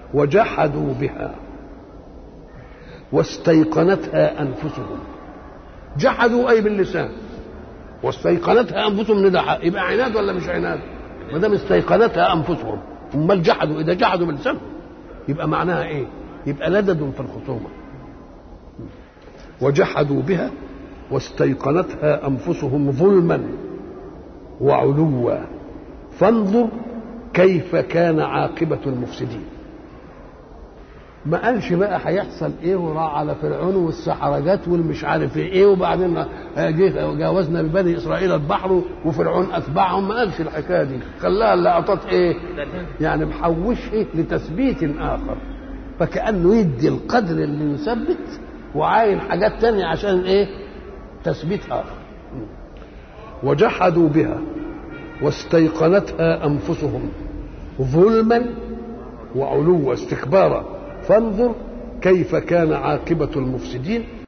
وجحدوا بها واستيقنتها انفسهم جحدوا اي باللسان واستيقنتها انفسهم ان ده حق. يبقى عناد ولا مش عناد؟ ما دام استيقنتها انفسهم امال جحدوا اذا جحدوا بلسانهم يبقى معناها ايه؟ يبقى لدد في الخصومه وجحدوا بها واستيقنتها انفسهم ظلما وعلوا فانظر كيف كان عاقبه المفسدين ما قالش بقى هيحصل ايه وراح على فرعون والسحرجات والمش عارف ايه وبعدين جه جاوزنا ببني اسرائيل البحر وفرعون اتبعهم ما قالش الحكايه دي خلاها اللقطات ايه يعني محوش ايه لتثبيت اخر فكانه يدي القدر اللي يثبت وعاين حاجات تانية عشان ايه تثبيت اخر وجحدوا بها واستيقنتها انفسهم ظلما وعلوا استكبارا فانظر كيف كان عاقبه المفسدين